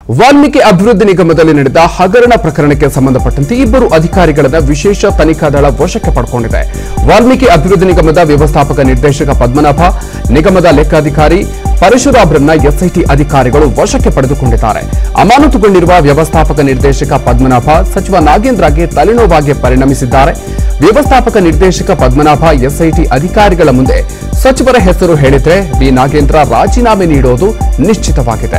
ವಾಲ್ಮೀಕಿ ಅಭಿವೃದ್ಧಿ ನಿಗಮದಲ್ಲಿ ನಡೆದ ಹಗರಣ ಪ್ರಕರಣಕ್ಕೆ ಸಂಬಂಧಪಟ್ಟಂತೆ ಇಬ್ಬರು ಅಧಿಕಾರಿಗಳನ್ನ ವಿಶೇಷ ತನಿಖಾ ದಳ ವಶಕ್ಕೆ ಪಡ್ಕೊಂಡಿದೆ ವಾಲ್ಮೀಕಿ ಅಭಿವೃದ್ಧಿ ನಿಗಮದ ವ್ಯವಸ್ಥಾಪಕ ನಿರ್ದೇಶಕ ಪದ್ಮನಾಭ ನಿಗಮದ ಲೆಕ್ಕಾಧಿಕಾರಿ ಪರಶುರಾಮ್ರನ್ನ ಎಸ್ಐಟಿ ಅಧಿಕಾರಿಗಳು ವಶಕ್ಕೆ ಪಡೆದುಕೊಂಡಿದ್ದಾರೆ ಅಮಾನತುಗೊಂಡಿರುವ ವ್ಯವಸ್ಥಾಪಕ ನಿರ್ದೇಶಕ ಪದ್ಮನಾಭ ಸಚಿವ ನಾಗೇಂದ್ರಗೆ ತಲೆನೋವಾಗಿ ಪರಿಣಮಿಸಿದ್ದಾರೆ ವ್ಯವಸ್ಥಾಪಕ ನಿರ್ದೇಶಕ ಪದ್ಮನಾಭ ಎಸ್ಐಟಿ ಅಧಿಕಾರಿಗಳ ಮುಂದೆ ಸಚಿವರ ಹೆಸರು ಹೇಳಿದ್ರೆ ಬಿ ನಾಗೇಂದ್ರ ರಾಜೀನಾಮೆ ನೀಡೋದು ನಿಶ್ಚಿತವಾಗಿದೆ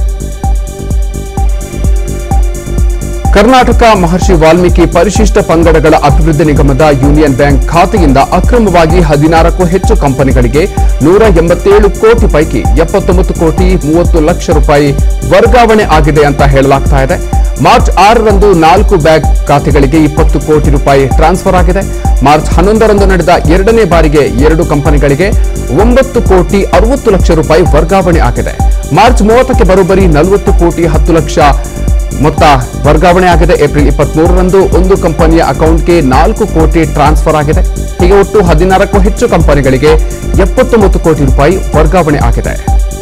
ಕರ್ನಾಟಕ ಮಹರ್ಷಿ ವಾಲ್ಮೀಕಿ ಪರಿಶಿಷ್ಟ ಪಂಗಡಗಳ ಅಭಿವೃದ್ಧಿ ನಿಗಮದ ಯೂನಿಯನ್ ಬ್ಯಾಂಕ್ ಖಾತೆಯಿಂದ ಅಕ್ರಮವಾಗಿ ಹದಿನಾರಕ್ಕೂ ಹೆಚ್ಚು ಕಂಪನಿಗಳಿಗೆ ನೂರ ಎಂಬತ್ತೇಳು ಕೋಟಿ ಪೈಕಿ ಎಪ್ಪತ್ತೊಂಬತ್ತು ಕೋಟಿ ಮೂವತ್ತು ಲಕ್ಷ ರೂಪಾಯಿ ವರ್ಗಾವಣೆ ಆಗಿದೆ ಅಂತ ಹೇಳಲಾಗ್ತಾ ಇದೆ ಮಾರ್ಚ್ ಆರರಂದು ನಾಲ್ಕು ಬ್ಯಾಂಕ್ ಖಾತೆಗಳಿಗೆ ಇಪ್ಪತ್ತು ಕೋಟಿ ರೂಪಾಯಿ ಟ್ರಾನ್ಸ್ಫರ್ ಆಗಿದೆ ಮಾರ್ಚ್ ಹನ್ನೊಂದರಂದು ನಡೆದ ಎರಡನೇ ಬಾರಿಗೆ ಎರಡು ಕಂಪನಿಗಳಿಗೆ ಒಂಬತ್ತು ಕೋಟಿ ಅರವತ್ತು ಲಕ್ಷ ರೂಪಾಯಿ ವರ್ಗಾವಣೆ ಆಗಿದೆ ಮಾರ್ಚ್ ಮೂವತ್ತಕ್ಕೆ ಬರೋಬ್ಬರಿ ನಲವತ್ತು ಕೋಟಿ ಹತ್ತು ಲಕ್ಷ ಮೊತ್ತ ವರ್ಗಾವಣೆ ಆಗಿದೆ ಏಪ್ರಿಲ್ ಇಪ್ಪತ್ಮೂರರಂದು ಒಂದು ಕಂಪನಿಯ ಅಕೌಂಟ್ಗೆ ನಾಲ್ಕು ಕೋಟಿ ಟ್ರಾನ್ಸ್ಫರ್ ಆಗಿದೆ ಹೀಗೆ ಒಟ್ಟು ಹದಿನಾರಕ್ಕೂ ಹೆಚ್ಚು ಕಂಪನಿಗಳಿಗೆ ಎಪ್ಪತ್ತೊಂಬತ್ತು ಕೋಟಿ ರೂಪಾಯಿ ವರ್ಗಾವಣೆ ಆಗಿದೆ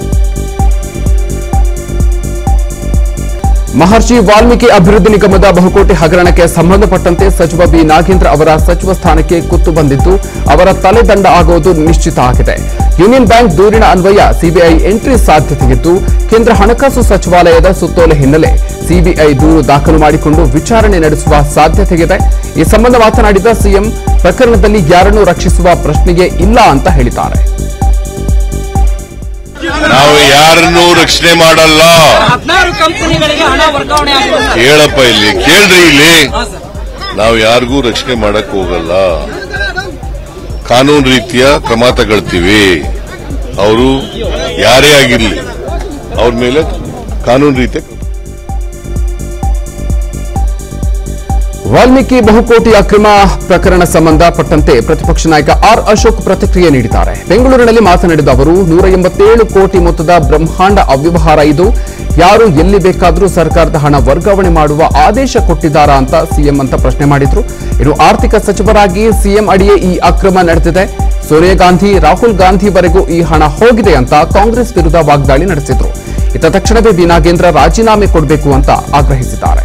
ಮಹರ್ಷಿ ವಾಲ್ಮೀಕಿ ಅಭಿವೃದ್ಧಿ ನಿಗಮದ ಬಹುಕೋಟಿ ಹಗರಣಕ್ಕೆ ಸಂಬಂಧಪಟ್ಟಂತೆ ಸಚಿವ ಬಿ ನಾಗೇಂದ್ರ ಅವರ ಸಚಿವ ಸ್ಥಾನಕ್ಕೆ ಕುತ್ತು ಬಂದಿದ್ದು ಅವರ ತಲೆದಂಡ ಆಗುವುದು ನಿಶ್ಚಿತ ಆಗಿದೆ ಯೂನಿಯನ್ ಬ್ಯಾಂಕ್ ದೂರಿನ ಅನ್ವಯ ಸಿಬಿಐ ಎಂಟ್ರಿ ಸಾಧ್ಯತೆಯಿದ್ದು ಕೇಂದ್ರ ಹಣಕಾಸು ಸಚಿವಾಲಯದ ಸುತ್ತೋಲೆ ಹಿನ್ನೆಲೆ ಸಿಬಿಐ ದೂರು ದಾಖಲು ಮಾಡಿಕೊಂಡು ವಿಚಾರಣೆ ನಡೆಸುವ ಸಾಧ್ಯತೆಯಿದೆ ಈ ಸಂಬಂಧ ಮಾತನಾಡಿದ ಸಿಎಂ ಪ್ರಕರಣದಲ್ಲಿ ಯಾರನ್ನೂ ರಕ್ಷಿಸುವ ಪ್ರಶ್ನೆಯೇ ಇಲ್ಲ ಅಂತ ಹೇಳಿದ್ದಾರೆ ನಾವು ಯಾರನ್ನೂ ರಕ್ಷಣೆ ಮಾಡಲ್ಲ ಹದಿನಾರು ಕಂಪನಿಗಳಿಗೆ ಹಣ ವರ್ಗಾವಣೆ ಆಗಿದೆ ಸರ್. ಹೇಳಪ್ಪ ಇಲ್ಲಿ ಕೇಳ್ರಿ ಇಲ್ಲಿ ಹಾ, ಸರ್. ನಾವು ಯಾರಿಗೂ ರಕ್ಷಣೆ ಮಾಡಕ್ ಹೋಗಲ್ಲ ಕಾನೂನು ರೀತಿಯ ಕ್ರಮ ತಗೊಳ್ತೀವಿ ಅವರು ಯಾರೇ ಆಗಿರ್ಲಿ ಅವ್ರ ಮೇಲೆ ಕಾನೂನು ರೀತಿಯ ವಾಲ್ಮೀಕಿ ಬಹುಕೋಟಿ ಅಕ್ರಮ ಪ್ರಕರಣ ಸಂಬಂಧಪಟ್ಟಂತೆ ಪ್ರತಿಪಕ್ಷ ನಾಯಕ ಆರ್ ಅಶೋಕ್ ಪ್ರತಿಕ್ರಿಯೆ ನೀಡಿದ್ದಾರೆ ಬೆಂಗಳೂರಿನಲ್ಲಿ ಮಾತನಾಡಿದ ಅವರು ನೂರ ಎಂಬತ್ತೇಳು ಕೋಟಿ ಮೊತ್ತದ ಬ್ರಹ್ಮಾಂಡ ಅವ್ಯವಹಾರ ಇದು ಯಾರು ಎಲ್ಲಿ ಬೇಕಾದರೂ ಸರ್ಕಾರದ ಹಣ ವರ್ಗಾವಣೆ ಮಾಡುವ ಆದೇಶ ಕೊಟ್ಟಿದ್ದಾರಾ ಅಂತ ಸಿಎಂ ಅಂತ ಪ್ರಶ್ನೆ ಮಾಡಿದ್ರು ಇನ್ನು ಆರ್ಥಿಕ ಸಚಿವರಾಗಿ ಸಿಎಂ ಅಡಿಯೇ ಈ ಅಕ್ರಮ ನಡೆದಿದೆ ಸೋನಿಯಾ ಗಾಂಧಿ ರಾಹುಲ್ ಗಾಂಧಿವರೆಗೂ ಈ ಹಣ ಹೋಗಿದೆ ಅಂತ ಕಾಂಗ್ರೆಸ್ ವಿರುದ್ಧ ವಾಗ್ದಾಳಿ ನಡೆಸಿದ್ರು ಇತ್ತ ತಕ್ಷಣವೇ ಬಿ ನಾಗೇಂದ್ರ ರಾಜೀನಾಮೆ ಕೊಡಬೇಕು ಅಂತ ಆಗ್ರಹಿಸಿದ್ದಾರೆ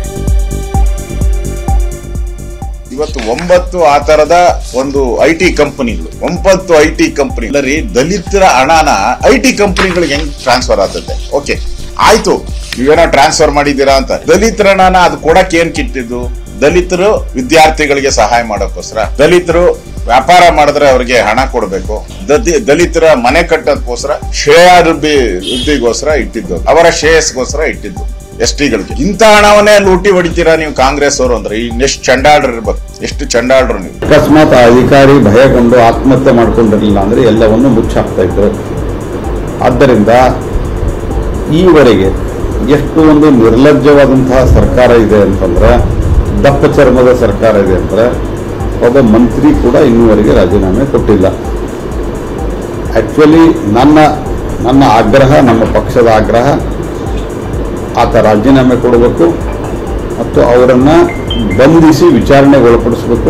ಇವತ್ತು ಒಂಬತ್ತು ಆ ತರದ ಒಂದು ಐ ಟಿ ಕಂಪನಿಗಳು ಒಂಬತ್ತು ಐ ಟಿ ಕಂಪನಿ ರೀ ದಲಿತರ ಹಣನ ಐ ಟಿ ಕಂಪನಿಗಳಿಗೆ ಹೆಂಗ್ ಟ್ರಾನ್ಸ್ಫರ್ ಆಗ್ತದೆ ಓಕೆ ಆಯ್ತು ನೀವೇನೋ ಟ್ರಾನ್ಸ್ಫರ್ ಮಾಡಿದ್ದೀರಾ ಅಂತ ದಲಿತರ ಹಣನ ಅದು ಕೊಡಕ್ಕೆ ಏನ್ ಕಿಟ್ಟಿದ್ದು ದಲಿತರು ವಿದ್ಯಾರ್ಥಿಗಳಿಗೆ ಸಹಾಯ ಮಾಡೋಕ್ಕೋಸ್ಕರ ದಲಿತರು ವ್ಯಾಪಾರ ಮಾಡಿದ್ರೆ ಅವ್ರಿಗೆ ಹಣ ಕೊಡಬೇಕು ದಲಿತರ ಮನೆ ಕಟ್ಟೋದಕ್ಕೋಸ್ಕರ ಶ್ರೇಯಾಭಿವೃದ್ಧಿ ವೃದ್ಧಿಗೋಸ್ಕರ ಇಟ್ಟಿದ್ದು ಅವರ ಶ್ರೇಯಸ್ಗೋಸ್ಕರ ಇಟ್ಟಿದ್ದು ಎಸ್ ಟಿಗಳಿಗೆ ಇಂಥ ಹಣವನ್ನೇ ಲೂಟಿ ಹೊಡಿತೀರಾ ನೀವು ಕಾಂಗ್ರೆಸ್ ಅವರು ಅಂದ್ರೆ ಎಷ್ಟು ಚಂಡಾಳ್ರು ಇರ್ಬೇಕು ಎಷ್ಟು ಚಂಡಾಳ್ರು ನೀವು ಅಕಸ್ಮಾತ್ ಆ ಅಧಿಕಾರಿ ಭಯಗೊಂಡು ಆತ್ಮಹತ್ಯೆ ಮಾಡ್ಕೊಂಡಿರಲಿಲ್ಲ ಅಂದ್ರೆ ಎಲ್ಲವನ್ನು ಮುಚ್ಚಾಕ್ತಾ ಇದ್ರು ಆದ್ದರಿಂದ ಈವರೆಗೆ ಎಷ್ಟು ಒಂದು ನಿರ್ಲಜ್ಜವಾದಂತಹ ಸರ್ಕಾರ ಇದೆ ಅಂತಂದ್ರೆ ದಪ್ಪ ಚರ್ಮದ ಸರ್ಕಾರ ಇದೆ ಅಂದ್ರೆ ಒಬ್ಬ ಮಂತ್ರಿ ಕೂಡ ಇನ್ನೂವರೆಗೆ ರಾಜೀನಾಮೆ ಕೊಟ್ಟಿಲ್ಲ ಆಕ್ಚುಲಿ ನನ್ನ ನನ್ನ ಆಗ್ರಹ ನಮ್ಮ ಪಕ್ಷದ ಆಗ್ರಹ ಆತ ರಾಜೀನಾಮೆ ಕೊಡಬೇಕು ಮತ್ತು ಅವರನ್ನು ಬಂಧಿಸಿ ವಿಚಾರಣೆಗೆ ಒಳಪಡಿಸಬೇಕು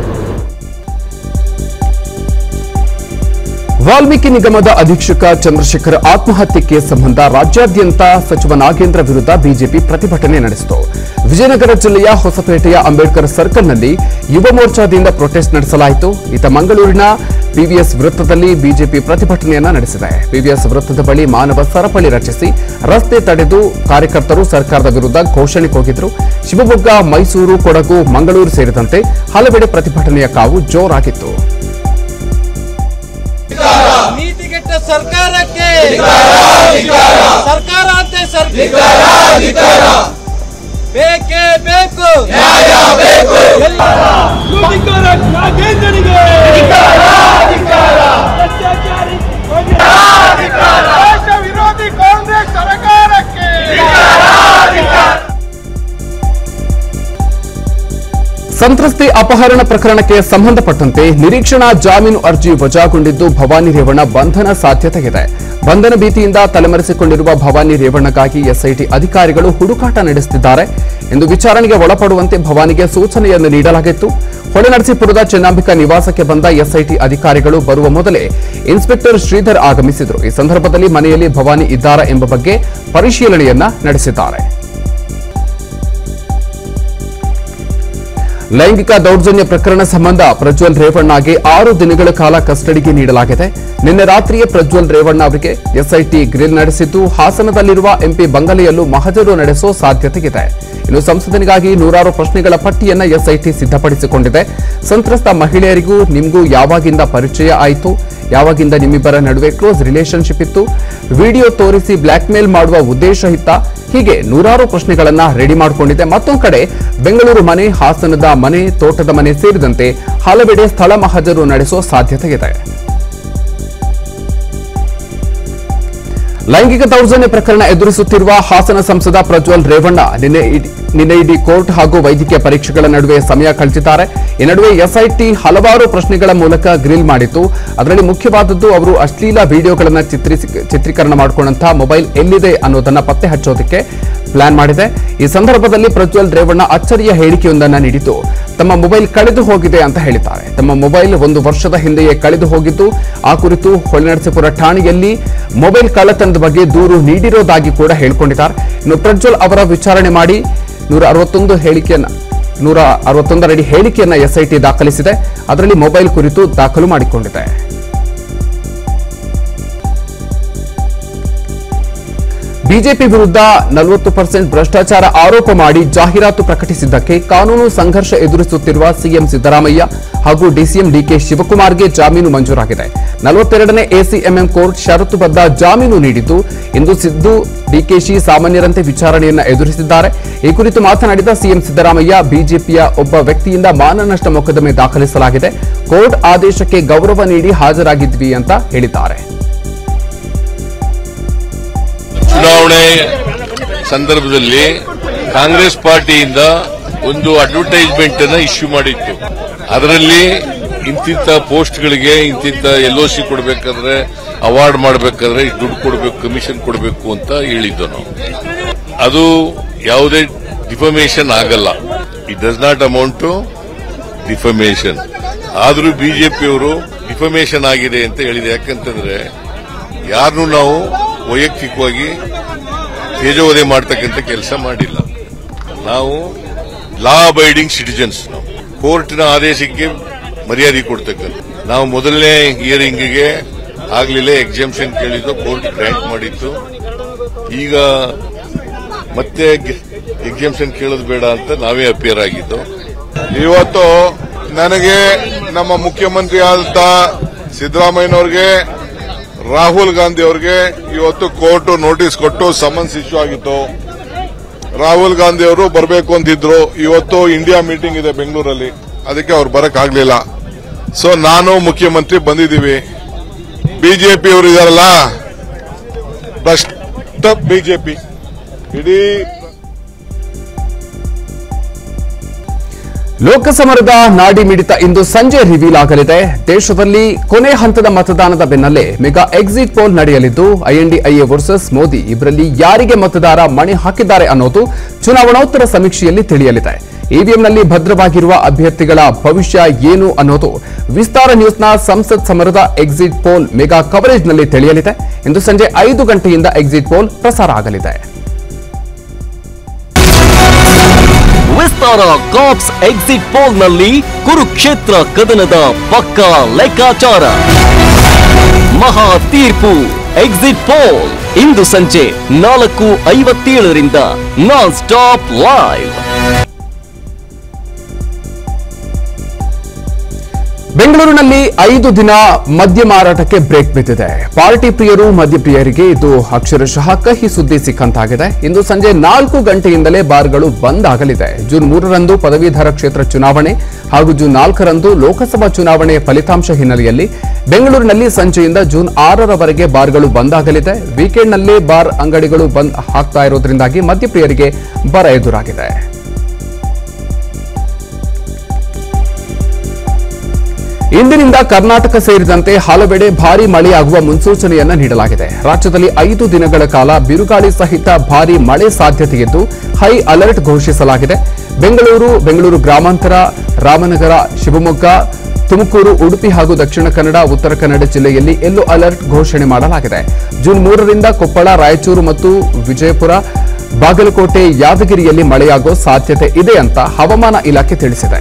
ವಾಲ್ಮೀಕಿ ನಿಗಮದ ಅಧೀಕ್ಷಕ ಚಂದ್ರಶೇಖರ್ ಆತ್ಮಹತ್ಯೆಗೆ ಸಂಬಂಧ ರಾಜ್ಯಾದ್ಯಂತ ಸಚಿವ ನಾಗೇಂದ್ರ ವಿರುದ್ಧ ಬಿಜೆಪಿ ಪ್ರತಿಭಟನೆ ನಡೆಸಿತು ವಿಜಯನಗರ ಜಿಲ್ಲೆಯ ಹೊಸಪೇಟೆಯ ಅಂಬೇಡ್ಕರ್ ಸರ್ಕಲ್ನಲ್ಲಿ ಯುವ ಮೋರ್ಚಾದಿಂದ ಪ್ರೊಟೆಸ್ಟ್ ನಡೆಸಲಾಯಿತು ಇತ್ತ ಮಂಗಳೂರಿನ ಪಿವಿಎಸ್ ವೃತ್ತದಲ್ಲಿ ಬಿಜೆಪಿ ಪ್ರತಿಭಟನೆಯನ್ನ ನಡೆಸಿದೆ ಪಿವಿಎಸ್ ವೃತ್ತದ ಬಳಿ ಮಾನವ ಸರಪಳಿ ರಚಿಸಿ ರಸ್ತೆ ತಡೆದು ಕಾರ್ಯಕರ್ತರು ಸರ್ಕಾರದ ವಿರುದ್ಧ ಘೋಷಣೆ ಕೂಗಿದ್ರು ಶಿವಮೊಗ್ಗ ಮೈಸೂರು ಕೊಡಗು ಮಂಗಳೂರು ಸೇರಿದಂತೆ ಹಲವೆಡೆ ಪ್ರತಿಭಟನೆಯ ಕಾವು ಜೋರಾಗಿತ್ತು ನೀತಿಗೆಟ್ಟ ಸರ್ಕಾರಕ್ಕೆ ಸರ್ಕಾರ ಅಂತೆ ಸರ್ಕಾರ ಬೇಕೇ ಬೇಕು ಧಿಕ್ಕಾರ ನಾಗೇಂದ್ರನಿಗೆ ಭ್ರಷ್ಟಾಚಾರಿ ದೇಶ ವಿರೋಧಿ ಕಾಂಗ್ರೆಸ್ ಸರ್ಕಾರಕ್ಕೆ ಸಂತ್ರಸ್ತೆ ಅಪಹರಣ ಪ್ರಕರಣಕ್ಕೆ ಸಂಬಂಧಪಟ್ಟಂತೆ ನಿರೀಕ್ಷಣಾ ಜಾಮೀನು ಅರ್ಜಿ ವಜಾಗೊಂಡಿದ್ದು ಭವಾನಿ ರೇವಣ್ಣ ಬಂಧನ ಸಾಧ್ಯತೆ ಇದೆ ಬಂಧನ ಭೀತಿಯಿಂದ ತಲೆಮರೆಸಿಕೊಂಡಿರುವ ಭವಾನಿ ರೇವಣ್ಣಗಾಗಿ ಎಸ್ಐಟಿ ಅಧಿಕಾರಿಗಳು ಹುಡುಕಾಟ ನಡೆಸುತ್ತಿದ್ದಾರೆ ಎಂದು ವಿಚಾರಣೆಗೆ ಒಳಪಡುವಂತೆ ಭವಾನಿಗೆ ಸೂಚನೆಯನ್ನು ನೀಡಲಾಗಿತ್ತು ಹೊಳೆನರಸೀಪುರದ ಚೆನ್ನಂಬಿಕಾ ನಿವಾಸಕ್ಕೆ ಬಂದ ಎಸ್ಐಟಿ ಅಧಿಕಾರಿಗಳು ಬರುವ ಮೊದಲೇ ಇನ್ಸ್ಪೆಕ್ಟರ್ ಶ್ರೀಧರ್ ಆಗಮಿಸಿದರು ಈ ಸಂದರ್ಭದಲ್ಲಿ ಮನೆಯಲ್ಲಿ ಭವಾನಿ ಇದ್ದಾರಾ ಎಂಬ ಬಗ್ಗೆ ಪರಿಶೀಲನೆಯನ್ನ ನಡೆಸಿದ್ದಾರೆ ಲೈಂಗಿಕ ದೌರ್ಜನ್ಯ ಪ್ರಕರಣ ಸಂಬಂಧ ಪ್ರಜ್ವಲ್ ರೇವಣ್ಣಗೆ ಆರು ದಿನಗಳ ಕಾಲ ಕಸ್ಟಡಿಗೆ ನೀಡಲಾಗಿದೆ ನಿನ್ನೆ ರಾತ್ರಿಯೇ ಪ್ರಜ್ವಲ್ ರೇವಣ್ಣ ಅವರಿಗೆ ಎಸ್ಐಟಿ ಗ್ರಿಲ್ ನಡೆಸಿದ್ದು ಹಾಸನದಲ್ಲಿರುವ ಎಂಪಿ ಬಂಗಲೆಯಲ್ಲೂ ಮಹಜರು ನಡೆಸೋ ಸಾಧ್ಯತೆಯಿದೆ ಇನ್ನು ಸಂಸದನಿಗಾಗಿ ನೂರಾರು ಪ್ರಶ್ನೆಗಳ ಪಟ್ಟಿಯನ್ನ ಎಸ್ಐಟಿ ಸಿದ್ಧಪಡಿಸಿಕೊಂಡಿದೆ ಸಂತ್ರಸ್ತ ಮಹಿಳೆಯರಿಗೂ ನಿಮಗೂ ಯಾವಾಗಿಂದ ಪರಿಚಯ ಆಯಿತು ಯಾವಾಗಿಂದ ನಿಮ್ಮಿಬ್ಬರ ನಡುವೆ ಕ್ಲೋಸ್ ರಿಲೇಶನ್ಶಿಪ್ ಇತ್ತು ವಿಡಿಯೋ ತೋರಿಸಿ ಬ್ಲಾಕ್ ಮೇಲ್ ಮಾಡುವ ಉದ್ದೇಶ ಇತ್ತ ಹೀಗೆ ನೂರಾರು ಪ್ರಶ್ನೆಗಳನ್ನ ರೆಡಿ ಮಾಡಿಕೊಂಡಿದೆ ಮತ್ತೊಂದು ಕಡೆ ಬೆಂಗಳೂರು ಮನೆ ಹಾಸನದ ಮನೆ ತೋಟದ ಮನೆ ಸೇರಿದಂತೆ ಹಲವೆಡೆ ಸ್ಥಳ ಮಹಜರು ನಡೆಸುವ ಸಾಧ್ಯತೆ ಇದೆ ಲೈಂಗಿಕ ದೌರ್ಜನ್ಯ ಪ್ರಕರಣ ಎದುರಿಸುತ್ತಿರುವ ಹಾಸನ ಸಂಸದ ಪ್ರಜ್ವಲ್ ರೇವಣ್ಣ ನಿನ್ನೆ ಇಡಿ- ನಿನ್ನೆ ಇಡೀ ಕೋರ್ಟ್ ಹಾಗೂ ವೈದ್ಯಕೀಯ ಪರೀಕ್ಷೆಗಳ ನಡುವೆ ಸಮಯ ಕಳೆದಿದ್ದಾರೆ ಈ ನಡುವೆ ಎಸ್ಐಟಿ ಹಲವಾರು ಪ್ರಶ್ನೆಗಳ ಮೂಲಕ ಗ್ರಿಲ್ ಮಾಡಿತ್ತು ಅದರಲ್ಲಿ ಮುಖ್ಯವಾದದ್ದು ಅವರು ಅಶ್ಲೀಲ ವಿಡಿಯೋಗಳನ್ನು ಚಿತ್ರಿಸಿ ಚಿತ್ರೀಕರಣ ಮಾಡಿಕೊಂಡಂತಹ ಮೊಬೈಲ್ ಎಲ್ಲಿದೆ ಅನ್ನೋದನ್ನ ಪತ್ತೆ ಹಚ್ಚೋದಕ್ಕೆ ಪ್ಲಾನ್ ಮಾಡಿದೆ ಈ ಸಂದರ್ಭದಲ್ಲಿ ಪ್ರಜ್ವಲ್ ರೇವಣ್ಣ ಅಚ್ಚರಿಯ ಹೇಳಿಕೆಯೊಂದನ್ನು ನೀಡಿದ್ದು ತಮ್ಮ ಮೊಬೈಲ್ ಕಳೆದು ಹೋಗಿದೆ ಅಂತ ಹೇಳಿದ್ದಾರೆ ತಮ್ಮ ಮೊಬೈಲ್ ಒಂದು ವರ್ಷದ ಹಿಂದೆಯೇ ಕಳೆದು ಹೋಗಿದ್ದು ಆ ಕುರಿತು ಹೊಳೆನರಸೀಪುರ ಠಾಣೆಯಲ್ಲಿ ಮೊಬೈಲ್ ಕಳ್ಳತನದ ಬಗ್ಗೆ ದೂರು ನೀಡಿರೋದಾಗಿ ಕೂಡ ಹೇಳಿಕೊಂಡಿದ್ದಾರೆ ಇನ್ನು ಪ್ರಜ್ವಲ್ ಅವರ ವಿಚಾರಣೆ ಮಾಡಿ ನೂರ ಅರವತ್ತೊಂದು ಹೇಳಿಕೆಯನ್ನ ನೂರ ಅರವತ್ತೊಂದರಡಿ ಹೇಳಿಕೆಯನ್ನ ಎಸ್ಐಟಿ ದಾಖಲಿಸಿದೆ ಅದರಲ್ಲಿ ಮೊಬೈಲ್ ಕುರಿತು ದಾಖಲು ಮಾಡಿಕೊಂಡಿದೆ ಬಿಜೆಪಿ ವಿರುದ್ಧ ನಲವತ್ತು ಪರ್ಸೆಂಟ್ ಭ್ರಷ್ಟಾಚಾರ ಆರೋಪ ಮಾಡಿ ಜಾಹೀರಾತು ಪ್ರಕಟಿಸಿದ್ದಕ್ಕೆ ಕಾನೂನು ಸಂಘರ್ಷ ಎದುರಿಸುತ್ತಿರುವ ಸಿಎಂ ಸಿದ್ದರಾಮಯ್ಯ ಹಾಗೂ ಡಿಸಿಎಂ ಡಿಕೆ ಶಿವಕುಮಾರ್ಗೆ ಜಾಮೀನು ಮಂಜೂರಾಗಿದೆ ನಲವತ್ತೆರಡನೇ ಎಸಿಎಂಎಂ ಕೋರ್ಟ್ ಷರತ್ತುಬದ್ಧ ಜಾಮೀನು ನೀಡಿದ್ದು ಇಂದು ಸಿದ್ದು ಡಿಕೆಶಿ ಸಾಮಾನ್ಯರಂತೆ ವಿಚಾರಣೆಯನ್ನ ಎದುರಿಸಿದ್ದಾರೆ ಈ ಕುರಿತು ಮಾತನಾಡಿದ ಸಿಎಂ ಸಿದ್ದರಾಮಯ್ಯ ಬಿಜೆಪಿಯ ಒಬ್ಬ ವ್ಯಕ್ತಿಯಿಂದ ಮಾನನಷ್ಟ ಮೊಕದ್ದಮೆ ದಾಖಲಿಸಲಾಗಿದೆ ಕೋರ್ಟ್ ಆದೇಶಕ್ಕೆ ಗೌರವ ನೀಡಿ ಹಾಜರಾಗಿದ್ವಿ ಅಂತ ಹೇಳಿದ್ದಾರೆ ಚುನಾವಣೆ ಸಂದರ್ಭದಲ್ಲಿ ಕಾಂಗ್ರೆಸ್ ಪಾರ್ಟಿಯಿಂದ ಒಂದು ಅಡ್ವರ್ಟೈಸ್ಮೆಂಟ್ ಅನ್ನ ಇಶ್ಯೂ ಮಾಡಿತ್ತು ಅದರಲ್ಲಿ ಇಂತಿಂತ ಪೋಸ್ಟ್ಗಳಿಗೆ ಇಂತಿಂತ ಎಲ್ ಸಿ ಕೊಡಬೇಕಾದ್ರೆ ಅವಾರ್ಡ್ ಮಾಡಬೇಕಾದ್ರೆ ಇಷ್ಟು ದುಡ್ಡು ಕೊಡಬೇಕು ಕಮಿಷನ್ ಕೊಡಬೇಕು ಅಂತ ಹೇಳಿದ್ದು ನಾವು ಅದು ಯಾವುದೇ ಡಿಫಮೇಷನ್ ಆಗಲ್ಲ it does not amount to defamation ಆದರೂ ಬಿಜೆಪಿಯವರು ಡಿಫಮೇಷನ್ ಆಗಿದೆ ಅಂತ ಹೇಳಿದೆ ಯಾಕಂತಂದ್ರೆ ಯಾರನ್ನು ನಾವು ವೈಯಕ್ತಿಕವಾಗಿ ತೇಜೋವಧೆ ಮಾಡ್ತಕ್ಕಂಥ ಕೆಲಸ ಮಾಡಿಲ್ಲ ನಾವು ಲಾ ಅಬೈಡಿಂಗ್ ಸಿಟಿಜನ್ಸ್ ನಾವು ಕೋರ್ಟ್ನ ಆದೇಶಕ್ಕೆ ಮರ್ಯಾದೆ ಕೊಡ್ತಕ್ಕಂಥ ನಾವು ಮೊದಲನೇ ಹಿಯರಿಂಗ್ಗೆ ಆಗ್ಲಿಲ್ಲ ಎಕ್ಸಾಮ್ಷನ್ ಕೇಳಿದ್ದು ಕೋರ್ಟ್ ಗ್ರ್ಯಾಂಟ್ ಮಾಡಿತ್ತು ಈಗ ಮತ್ತೆ ಎಕ್ಸಾಮ್ಷನ್ ಕೇಳೋದು ಬೇಡ ಅಂತ ನಾವೇ ಅಪಿಯರ್ ಆಗಿದ್ದು ಇವತ್ತು ನನಗೆ ನಮ್ಮ ಮುಖ್ಯಮಂತ್ರಿ ಆದಂತ ಸಿದ್ದರಾಮಯ್ಯನವ್ರಿಗೆ ರಾಹುಲ್ ಗಾಂಧಿ ಅವ್ರಿಗೆ ಇವತ್ತು ಕೋರ್ಟ್ ನೋಟಿಸ್ ಕೊಟ್ಟು ಸಮನ್ಸ್ ಇಶ್ಯೂ ಆಗಿತ್ತು ರಾಹುಲ್ ಗಾಂಧಿ ಅವರು ಬರಬೇಕು ಅಂತಿದ್ರು ಇವತ್ತು ಇಂಡಿಯಾ ಮೀಟಿಂಗ್ ಇದೆ ಬೆಂಗಳೂರಲ್ಲಿ ಅದಕ್ಕೆ ಅವ್ರು ಬರಕ್ ಆಗ್ಲಿಲ್ಲ ಸೊ ನಾನು ಮುಖ್ಯಮಂತ್ರಿ ಬಂದಿದ್ದೀವಿ ಬಿಜೆಪಿ ಅವರು ಇದಾರಲ್ಲ ಭ್ರಷ್ಟ ಬಿಜೆಪಿ ಇಡೀ ಲೋಕಸಮರದ ನಾಡಿ ಮಿಡಿತ ಇಂದು ಸಂಜೆ ರಿವೀಲ್ ಆಗಲಿದೆ ದೇಶದಲ್ಲಿ ಕೊನೆ ಹಂತದ ಮತದಾನದ ಬೆನ್ನಲ್ಲೇ ಮೆಗಾ ಎಕ್ಸಿಟ್ ಪೋಲ್ ನಡೆಯಲಿದ್ದು ಐಎನ್ಡಿಐಎ ವರ್ಸಸ್ ಮೋದಿ ಇವರಲ್ಲಿ ಯಾರಿಗೆ ಮತದಾರ ಮಣೆ ಹಾಕಿದ್ದಾರೆ ಅನ್ನೋದು ಚುನಾವಣೋತ್ತರ ಸಮೀಕ್ಷೆಯಲ್ಲಿ ತಿಳಿಯಲಿದೆ ಇವಿಎಂನಲ್ಲಿ ಭದ್ರವಾಗಿರುವ ಅಭ್ಯರ್ಥಿಗಳ ಭವಿಷ್ಯ ಏನು ಅನ್ನೋದು ವಿಸ್ತಾರ ನ್ಯೂಸ್ನ ಸಂಸತ್ ಸಮರದ ಎಕ್ಸಿಟ್ ಪೋಲ್ ಮೆಗಾ ಕವರೇಜ್ನಲ್ಲಿ ತಿಳಿಯಲಿದೆ ಇಂದು ಸಂಜೆ ಐದು ಗಂಟೆಯಿಂದ ಎಕ್ಸಿಟ್ ಪೋಲ್ ಪ್ರಸಾರ ಆಗಲಿದೆ ವಿಸ್ತಾರ ಕಾಪ್ಸ್ ಎಕ್ಸಿಟ್ ಪೋಲ್ ನಲ್ಲಿ ಕುರುಕ್ಷೇತ್ರ ಕದನದ ಪಕ್ಕ ಲೆಕ್ಕಾಚಾರ ಮಹಾ ತೀರ್ಪು ಎಕ್ಸಿಟ್ ಪೋಲ್ ಇಂದು ಸಂಜೆ ನಾಲ್ಕು ಐವತ್ತೇಳರಿಂದ ನಾನ್ ಸ್ಟಾಪ್ ಲೈವ್ ಬೆಂಗಳೂರಿನಲ್ಲಿ ಐದು ದಿನ ಮದ್ಯ ಮಾರಾಟಕ್ಕೆ ಬ್ರೇಕ್ ಬಿದ್ದಿದೆ ಪಾರ್ಟಿ ಪ್ರಿಯರು ಮದ್ಯಪ್ರಿಯರಿಗೆ ಇದು ಅಕ್ಷರಶಃ ಕಹಿ ಸುದ್ದಿ ಸಿಕ್ಕಂತಾಗಿದೆ ಇಂದು ಸಂಜೆ ನಾಲ್ಕು ಗಂಟೆಯಿಂದಲೇ ಬಾರ್ಗಳು ಬಂದ್ ಆಗಲಿದೆ ಜೂನ್ ಮೂರರಂದು ಪದವೀಧರ ಕ್ಷೇತ್ರ ಚುನಾವಣೆ ಹಾಗೂ ಜೂನ್ ನಾಲ್ಕರಂದು ಲೋಕಸಭಾ ಚುನಾವಣೆ ಫಲಿತಾಂಶ ಹಿನ್ನೆಲೆಯಲ್ಲಿ ಬೆಂಗಳೂರಿನಲ್ಲಿ ಸಂಜೆಯಿಂದ ಜೂನ್ ಆರರವರೆಗೆ ಬಾರ್ಗಳು ಬಂದ್ ಆಗಲಿದೆ ವೀಕೆಂಡ್ನಲ್ಲಿ ಬಾರ್ ಅಂಗಡಿಗಳು ಬಂದ್ ಆಗ್ತಾ ಇರೋದ್ರಿಂದಾಗಿ ಮದ್ಯಪ್ರಿಯರಿಗೆ ಬರ ಎದುರಾಗಿದೆ ಇಂದಿನಿಂದ ಕರ್ನಾಟಕ ಸೇರಿದಂತೆ ಹಲವೆಡೆ ಭಾರೀ ಮಳೆಯಾಗುವ ಮುನ್ಸೂಚನೆಯನ್ನ ನೀಡಲಾಗಿದೆ ರಾಜ್ಯದಲ್ಲಿ ಐದು ದಿನಗಳ ಕಾಲ ಬಿರುಗಾಳಿ ಸಹಿತ ಭಾರೀ ಮಳೆ ಸಾಧ್ಯತೆಯಿದ್ದು ಹೈ ಅಲರ್ಟ್ ಘೋಷಿಸಲಾಗಿದೆ ಬೆಂಗಳೂರು ಬೆಂಗಳೂರು ಗ್ರಾಮಾಂತರ ರಾಮನಗರ ಶಿವಮೊಗ್ಗ ತುಮಕೂರು ಉಡುಪಿ ಹಾಗೂ ದಕ್ಷಿಣ ಕನ್ನಡ ಉತ್ತರ ಕನ್ನಡ ಜಿಲ್ಲೆಯಲ್ಲಿ ಯೆಲ್ಲೋ ಅಲರ್ಟ್ ಘೋಷಣೆ ಮಾಡಲಾಗಿದೆ ಜೂನ್ ಮೂರರಿಂದ ಕೊಪ್ಪಳ ರಾಯಚೂರು ಮತ್ತು ವಿಜಯಪುರ ಬಾಗಲಕೋಟೆ ಯಾದಗಿರಿಯಲ್ಲಿ ಮಳೆಯಾಗೋ ಸಾಧ್ಯತೆ ಇದೆ ಅಂತ ಹವಾಮಾನ ಇಲಾಖೆ ತಿಳಿಸಿದೆ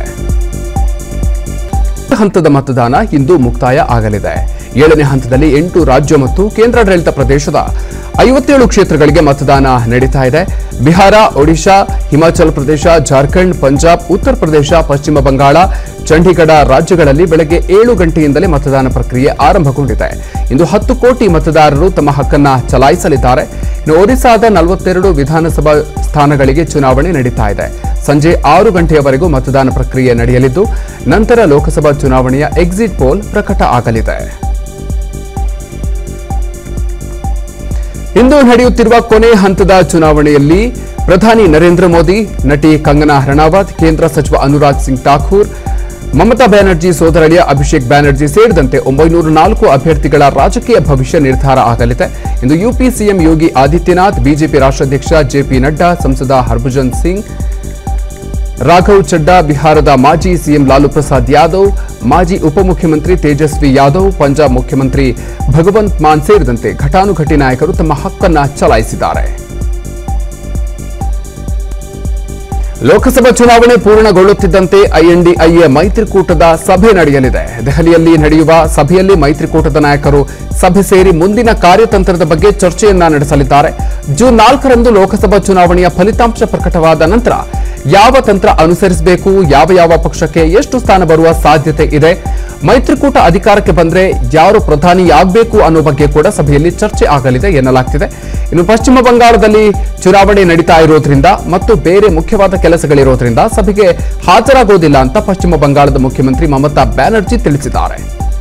ಹಂತದ ಮತದಾನ ಇಂದು ಮುಕ್ತಾಯ ಆಗಲಿದೆ ಏಳನೇ ಹಂತದಲ್ಲಿ ಎಂಟು ರಾಜ್ಯ ಮತ್ತು ಕೇಂದ್ರಾಡಳಿತ ಪ್ರದೇಶದ ಐವತ್ತೇಳು ಕ್ಷೇತ್ರಗಳಿಗೆ ಮತದಾನ ನಡೀತಾ ಇದೆ ಬಿಹಾರ ಒಡಿಶಾ ಹಿಮಾಚಲ ಪ್ರದೇಶ ಜಾರ್ಖಂಡ್ ಪಂಜಾಬ್ ಉತ್ತರ ಪ್ರದೇಶ ಪಶ್ಚಿಮ ಬಂಗಾಳ ಚಂಡೀಗಢ ರಾಜ್ಯಗಳಲ್ಲಿ ಬೆಳಗ್ಗೆ ಏಳು ಗಂಟೆಯಿಂದಲೇ ಮತದಾನ ಪ್ರಕ್ರಿಯೆ ಆರಂಭಗೊಂಡಿದೆ ಇಂದು ಹತ್ತು ಕೋಟಿ ಮತದಾರರು ತಮ್ಮ ಹಕ್ಕನ್ನ ಚಲಾಯಿಸಲಿದ್ದಾರೆ ಇನ್ನು ಒರಿಸ್ಸಾದ ನಲವತ್ತೆರಡು ವಿಧಾನಸಭಾ ಸ್ಥಾನಗಳಿಗೆ ಚುನಾವಣೆ ನಡೀತಾ ಇದೆ ಸಂಜೆ ಆರು ಗಂಟೆಯವರೆಗೂ ಮತದಾನ ಪ್ರಕ್ರಿಯೆ ನಡೆಯಲಿದ್ದು ನಂತರ ಲೋಕಸಭಾ ಚುನಾವಣೆಯ ಎಕ್ಸಿಟ್ ಪೋಲ್ ಪ್ರಕಟ ಆಗಲಿದೆ ಇಂದು ನಡೆಯುತ್ತಿರುವ ಕೊನೆ ಹಂತದ ಚುನಾವಣೆಯಲ್ಲಿ ಪ್ರಧಾನಿ ನರೇಂದ್ರ ಮೋದಿ ನಟಿ ಕಂಗನಾ ರಣಾವತ್ ಕೇಂದ್ರ ಸಚಿವ ಅನುರಾಗ್ ಸಿಂಗ್ ಠಾಕೂರ್ ಮಮತಾ ಬ್ಯಾನರ್ಜಿ ಸೋದರಳಿಯ ಅಭಿಷೇಕ್ ಬ್ಯಾನರ್ಜಿ ಸೇರಿದಂತೆ ಒಂಬೈನೂರ ನಾಲ್ಕು ಅಭ್ಯರ್ಥಿಗಳ ರಾಜಕೀಯ ಭವಿಷ್ಯ ನಿರ್ಧಾರ ಆಗಲಿದೆ ಇಂದು UP CM Yogi Adityanath BJP ರಾಷ್ಟ್ರಾಧ್ಯಕ್ಷ ಜೆಪಿ ನಡ್ಡಾ ಸಂಸದ ಹರ್ಭಜನ್ ಸಿಂಗ್ ರಾಘವ್ ಚಡ್ಡಾ ಬಿಹಾರದ ಮಾಜಿ ಸಿಎಂ ಲಾಲು ಪ್ರಸಾದ್ ಯಾದವ್ ಮಾಜಿ ಉಪಮುಖ್ಯಮಂತ್ರಿ ತೇಜಸ್ವಿ ಯಾದವ್ ಪಂಜಾಬ್ ಮುಖ್ಯಮಂತ್ರಿ ಭಗವಂತ್ ಮಾನ್ ಸೇರಿದಂತೆ ಘಟಾನುಘಟಿ ನಾಯಕರು ತಮ್ಮ ಹಕ್ಕನ್ನ ಚಲಾಯಿಸಿದ್ದಾರೆ ಲೋಕಸಭಾ ಚುನಾವಣೆ ಪೂರ್ಣಗೊಳ್ಳುತ್ತಿದ್ದಂತೆ ಐಎನ್ಡಿಐಎ ಮೈತ್ರಿಕೂಟದ ಸಭೆ ನಡೆಯಲಿದೆ ದೆಹಲಿಯಲ್ಲಿ ನಡೆಯುವ ಸಭೆಯಲ್ಲಿ ಮೈತ್ರಿಕೂಟದ ನಾಯಕರು ಸಭೆ ಸೇರಿ ಮುಂದಿನ ಕಾರ್ಯತಂತ್ರದ ಬಗ್ಗೆ ಚರ್ಚೆಯನ್ನ ನಡೆಸಲಿದ್ದಾರೆ ಜೂನ್ ನಾಲ್ಕರಂದು ಲೋಕಸಭಾ ಚುನಾವಣೆಯ ಫಲಿತಾಂಶ ಪ್ರಕಟವಾದ ನಂತರ ಯಾವ ತಂತ್ರ ಅನುಸರಿಸಬೇಕು ಯಾವ ಯಾವ ಪಕ್ಷಕ್ಕೆ ಎಷ್ಟು ಸ್ಥಾನ ಬರುವ ಸಾಧ್ಯತೆ ಇದೆ ಮೈತ್ರಿಕೂಟ ಅಧಿಕಾರಕ್ಕೆ ಬಂದ್ರೆ ಯಾರು ಪ್ರಧಾನಿಯಾಗಬೇಕು ಅನ್ನೋ ಬಗ್ಗೆ ಕೂಡ ಸಭೆಯಲ್ಲಿ ಚರ್ಚೆ ಆಗಲಿದೆ ಎನ್ನಲಾಗ್ತಿದೆ ಇನ್ನು ಪಶ್ಚಿಮ ಬಂಗಾಳದಲ್ಲಿ ಚುನಾವಣೆ ನಡೀತಾ ಇರೋದ್ರಿಂದ ಮತ್ತು ಬೇರೆ ಮುಖ್ಯವಾದ ಕೆಲಸಗಳಿರೋದ್ರಿಂದ ಸಭೆಗೆ ಹಾಜರಾಗುವುದಿಲ್ಲ ಅಂತ ಪಶ್ಚಿಮ ಬಂಗಾಳದ ಮುಖ್ಯಮಂತ್ರಿ ಮಮತಾ ಬ್ಯಾನರ್ಜಿ ತಿಳಿಸಿದ್ದಾರೆ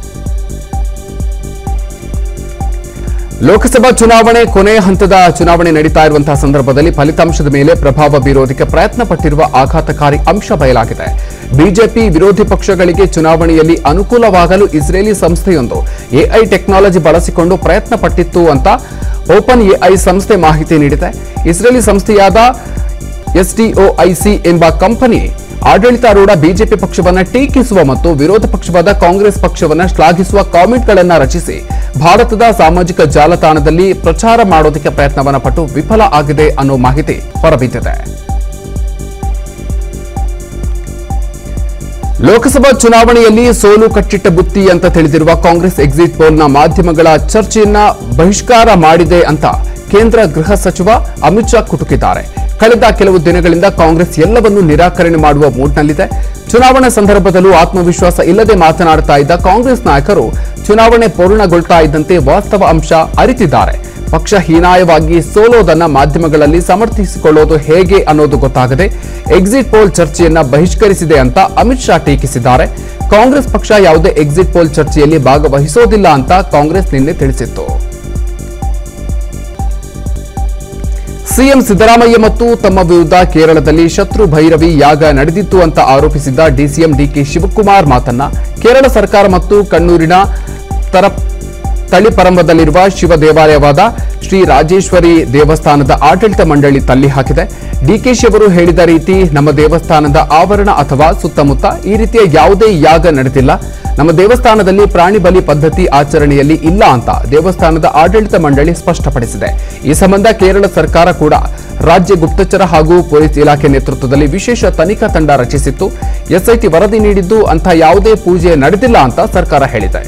ಲೋಕಸಭಾ ಚುನಾವಣೆ ಕೊನೆಯ ಹಂತದ ಚುನಾವಣೆ ನಡೀತಾ ಇರುವಂತಹ ಸಂದರ್ಭದಲ್ಲಿ ಫಲಿತಾಂಶದ ಮೇಲೆ ಪ್ರಭಾವ ಬೀರೋದಕ್ಕೆ ಪ್ರಯತ್ನ ಪಟ್ಟಿರುವ ಆಘಾತಕಾರಿ ಅಂಶ ಬಯಲಾಗಿದೆ ಬಿಜೆಪಿ ವಿರೋಧಿ ಪಕ್ಷಗಳಿಗೆ ಚುನಾವಣೆಯಲ್ಲಿ ಅನುಕೂಲವಾಗಲು ಇಸ್ರೇಲಿ ಸಂಸ್ಥೆಯೊಂದು ಎಐ ಟೆಕ್ನಾಲಜಿ ಬಳಸಿಕೊಂಡು ಪ್ರಯತ್ನ ಪಟ್ಟಿತ್ತು ಅಂತ ಓಪನ್ ಎಐ ಸಂಸ್ಥೆ ಮಾಹಿತಿ ನೀಡಿದೆ ಇಸ್ರೇಲಿ ಸಂಸ್ಥೆಯಾದ ಎಸ್ಡಿಒಐಸಿ ಎಂಬ ಕಂಪನಿ ಆಡಳಿತಾರೂಢ ಬಿಜೆಪಿ ಪಕ್ಷವನ್ನ ಟೀಕಿಸುವ ಮತ್ತು ವಿರೋಧ ಪಕ್ಷವಾದ ಕಾಂಗ್ರೆಸ್ ಪಕ್ಷವನ್ನ ಶ್ಲಾಘಿಸುವ ಕಾಮೆಂಟ್ಗಳನ್ನ ರಚಿಸಿ ಭಾರತದ ಸಾಮಾಜಿಕ ಜಾಲತಾಣದಲ್ಲಿ ಪ್ರಚಾರ ಮಾಡೋದಕ್ಕೆ ಪ್ರಯತ್ನವನ್ನ ಪಟ್ಟು ವಿಫಲ ಆಗಿದೆ ಅನ್ನೋ ಮಾಹಿತಿ ಹೊರಬಿದ್ದಿದೆ ಲೋಕಸಭಾ ಚುನಾವಣೆಯಲ್ಲಿ ಸೋಲು ಕಟ್ಟಿಟ್ಟ ಬುತ್ತಿ ಅಂತ ತಿಳಿದಿರುವ ಕಾಂಗ್ರೆಸ್ ಎಕ್ಸಿಟ್ ಪೋಲ್ನ ಮಾಧ್ಯಮಗಳ ಚರ್ಚೆಯನ್ನ ಬಹಿಷ್ಕಾರ ಮಾಡಿದೆ ಅಂತ ಕೇಂದ್ರ ಗೃಹ ಸಚಿವ ಅಮಿತ್ ಶಾ ಕುಟುಕಿದ್ದಾರೆ ಕಳೆದ ಕೆಲವು ದಿನಗಳಿಂದ ಕಾಂಗ್ರೆಸ್ ಎಲ್ಲವನ್ನೂ ನಿರಾಕರಣೆ ಮಾಡುವ ಮೂಡ್ನಲ್ಲಿದೆ ಚುನಾವಣೆ ಸಂದರ್ಭದಲ್ಲೂ ಆತ್ಮವಿಶ್ವಾಸ ಇಲ್ಲದೆ ಮಾತನಾಡ್ತಾ ಇದ್ದ ಕಾಂಗ್ರೆಸ್ ನಾಯಕರು ಚುನಾವಣೆ ಪೂರ್ಣಗೊಳ್ತಾ ಇದ್ದಂತೆ ವಾಸ್ತವ ಅಂಶ ಅರಿತಿದ್ದಾರೆ ಪಕ್ಷ ಹೀನಾಯವಾಗಿ ಸೋಲೋದನ್ನ ಮಾಧ್ಯಮಗಳಲ್ಲಿ ಸಮರ್ಥಿಸಿಕೊಳ್ಳೋದು ಹೇಗೆ ಅನ್ನೋದು ಗೊತ್ತಾಗದೆ ಎಕ್ಸಿಟ್ ಪೋಲ್ ಚರ್ಚೆಯನ್ನ ಬಹಿಷ್ಕರಿಸಿದೆ ಅಂತ ಅಮಿತ್ ಶಾ ಟೀಕಿಸಿದ್ದಾರೆ ಕಾಂಗ್ರೆಸ್ ಪಕ್ಷ ಯಾವುದೇ ಎಕ್ಸಿಟ್ ಪೋಲ್ ಚರ್ಚೆಯಲ್ಲಿ ಭಾಗವಹಿಸೋದಿಲ್ಲ ಅಂತ ಕಾಂಗ್ರೆಸ್ ನಿನ್ನೆ ತಿಳಿಸಿತ್ತು ಸಿಎಂ ಸಿದ್ದರಾಮಯ್ಯ ಮತ್ತು ತಮ್ಮ ವಿರುದ್ಧ ಕೇರಳದಲ್ಲಿ ಶತ್ರು ಭೈರವಿ ಯಾಗ ನಡೆದಿತ್ತು ಅಂತ ಆರೋಪಿಸಿದ್ದ ಡಿಸಿಎಂ ಡಿಕೆ ಶಿವಕುಮಾರ್ ಮಾತನ್ನ ಕೇರಳ ಸರ್ಕಾರ ಮತ್ತು ಕಣ್ಣೂರಿನ ತರ ತಳಿಪರಂಬದಲ್ಲಿರುವ ಶಿವ ದೇವಾಲಯವಾದ ಶ್ರೀ ರಾಜೇಶ್ವರಿ ದೇವಸ್ಥಾನದ ಆಡಳಿತ ಮಂಡಳಿ ತಳ್ಳಿ ಹಾಕಿದೆ ಡಿಕೆಶಿ ಅವರು ಹೇಳಿದ ರೀತಿ ನಮ್ಮ ದೇವಸ್ಥಾನದ ಆವರಣ ಅಥವಾ ಸುತ್ತಮುತ್ತ ಈ ರೀತಿಯ ಯಾವುದೇ ಯಾಗ ನಡೆದಿಲ್ಲ ನಮ್ಮ ದೇವಸ್ಥಾನದಲ್ಲಿ ಪ್ರಾಣಿ ಬಲಿ ಪದ್ಧತಿ ಆಚರಣೆಯಲ್ಲಿ ಇಲ್ಲ ಅಂತ ದೇವಸ್ಥಾನದ ಆಡಳಿತ ಮಂಡಳಿ ಸ್ಪಷ್ಟಪಡಿಸಿದೆ ಈ ಸಂಬಂಧ ಕೇರಳ ಸರ್ಕಾರ ಕೂಡ ರಾಜ್ಯ ಗುಪ್ತಚರ ಹಾಗೂ ಪೊಲೀಸ್ ಇಲಾಖೆ ನೇತೃತ್ವದಲ್ಲಿ ವಿಶೇಷ ತನಿಖಾ ತಂಡ ರಚಿಸಿತ್ತು ಎಸ್ಐಟಿ ವರದಿ ನೀಡಿದ್ದು ಅಂಥ ಯಾವುದೇ ಪೂಜೆ ನಡೆದಿಲ್ಲ ಅಂತ ಸರ್ಕಾರ ಹೇಳಿದೆ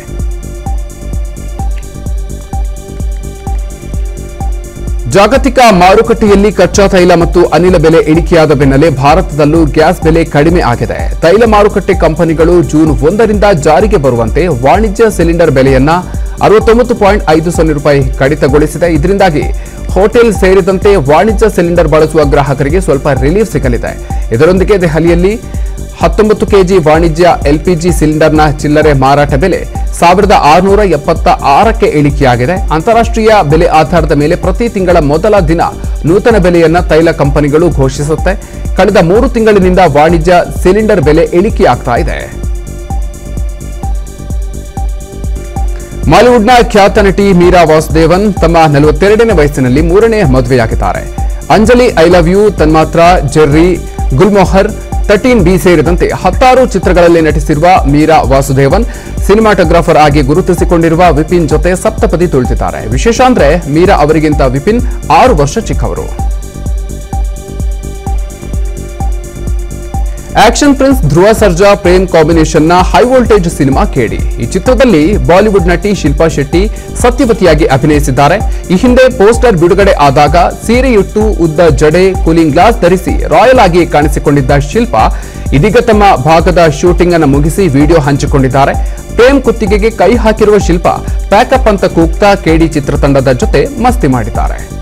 ಜಾಗತಿಕ ಮಾರುಕಟ್ಟೆಯಲ್ಲಿ ಕಚ್ಚಾ ತೈಲ ಮತ್ತು ಅನಿಲ ಬೆಲೆ ಇಳಿಕೆಯಾದ ಬೆನ್ನಲ್ಲೇ ಭಾರತದಲ್ಲೂ ಗ್ಯಾಸ್ ಬೆಲೆ ಕಡಿಮೆ ಆಗಿದೆ ತೈಲ ಮಾರುಕಟ್ಟೆ ಕಂಪನಿಗಳು ಜೂನ್ ಒಂದರಿಂದ ಜಾರಿಗೆ ಬರುವಂತೆ ವಾಣಿಜ್ಯ ಸಿಲಿಂಡರ್ ಬೆಲೆಯನ್ನ ಅರವತ್ತೊಂಬತ್ತು ಪಾಯಿಂಟ್ ಐದು ಸೊನ್ನೆ ರೂಪಾಯಿ ಕಡಿತಗೊಳಿಸಿದೆ ಇದರಿಂದಾಗಿ ಹೋಟೆಲ್ ಸೇರಿದಂತೆ ವಾಣಿಜ್ಯ ಸಿಲಿಂಡರ್ ಬಳಸುವ ಗ್ರಾಹಕರಿಗೆ ಸ್ವಲ್ಪ ರಿಲೀಫ್ ಸಿಗಲಿದೆ ಇದರೊಂದಿಗೆ ದೆಹಲಿಯಲ್ಲಿ ಹತ್ತೊಂಬತ್ತು ಕೆಜಿ ವಾಣಿಜ್ಯ ಎಲ್ಪಿಜಿ ಸಿಲಿಂಡರ್ನ ಚಿಲ್ಲರೆ ಮಾರಾಟ ಬೆಲೆ ಸಾವಿರದ ಆರುನೂರ ಎಪ್ಪತ್ತ ಆರಕ್ಕೆ ಇಳಿಕೆಯಾಗಿದೆ ಅಂತಾರಾಷ್ಟ್ರೀಯ ಬೆಲೆ ಆಧಾರದ ಮೇಲೆ ಪ್ರತಿ ತಿಂಗಳ ಮೊದಲ ದಿನ ನೂತನ ಬೆಲೆಯನ್ನ ತೈಲ ಕಂಪನಿಗಳು ಘೋಷಿಸುತ್ತೆ ಕಳೆದ ಮೂರು ತಿಂಗಳಿನಿಂದ ವಾಣಿಜ್ಯ ಸಿಲಿಂಡರ್ ಬೆಲೆ ಇಳಿಕೆಯಾಗ್ತಾ ಇದೆ ಮಾಲಿವುಡ್ನ ಖ್ಯಾತ ನಟಿ ಮೀರಾ ವಾಸುದೇವನ್ ತಮ್ಮ ನಲವತ್ತೆರಡನೇ ವಯಸ್ಸಿನಲ್ಲಿ ಮೂರನೇ ಮದುವೆಯಾಗಿದ್ದಾರೆ Anjali I love you Thanmathra Jerry Gulmohar thirteen B ಸೇರಿದಂತೆ ಹತ್ತಾರು ಚಿತ್ರಗಳಲ್ಲಿ ನಟಿಸಿರುವ ಮೀರಾ ವಾಸುದೇವನ್ ಸಿನಿಮಾಟೋಗ್ರಾಫರ್ ಆಗಿ ಗುರುತಿಸಿಕೊಂಡಿರುವ ವಿಪಿನ್ ಜೊತೆ ಸಪ್ತಪದಿ ತುಳಿದಿದ್ದಾರೆ ವಿಶೇಷ ಅಂದ್ರೆ ಮೀರಾ ಅವರಿಗಿಂತ ವಿಪಿನ್ ಆರು ವರ್ಷ ಚಿಕ್ಕವರು ಆಕ್ಷನ್ ಪ್ರಿನ್ಸ್ ಧ್ರುವ ಸರ್ಜಾ ಪ್ರೇಮ್ ಕಾಂಬಿನೇಷನ್ನ ಹೈ ವೋಲ್ಟೇಜ್ ಸಿನಿಮಾ ಕೇಳಿ ಈ ಚಿತ್ರದಲ್ಲಿ ಬಾಲಿವುಡ್ ನಟಿ ಶಿಲ್ಪಾ ಶೆಟ್ಟಿ ಸತ್ಯವತಿಯಾಗಿ ಅಭಿನಯಿಸಿದ್ದಾರೆ ಈ ಹಿಂದೆ ಪೋಸ್ಟರ್ ಬಿಡುಗಡೆ ಆದಾಗ ಸೀರೆಯುಟ್ಟು ಉದ್ದ ಜಡೆ ಕೂಲಿಂಗ್ ಗ್ಲಾಸ್ ಧರಿಸಿ ರಾಯಲ್ ಆಗಿ ಕಾಣಿಸಿಕೊಂಡಿದ್ದ ಶಿಲ್ಪಾ ಇದೀಗ ತಮ್ಮ ಭಾಗದ ಶೂಟಿಂಗ್ ಅನ್ನು ಮುಗಿಸಿ ವಿಡಿಯೋ ಹಂಚಿಕೊಂಡಿದ್ದಾರೆ ಪ್ರೇಮ್ ಕುತ್ತಿಗೆಗೆ ಕೈ ಹಾಕಿರುವ ಶಿಲ್ಪಾ ಪ್ಯಾಕಪ್ ಅಂತ ಕೂಗ್ತಾ ಕೆಡಿ ಚಿತ್ರತಂಡದ ಜೊತೆ ಮಸ್ತಿ ಮಾಡಿದ್ದಾರೆ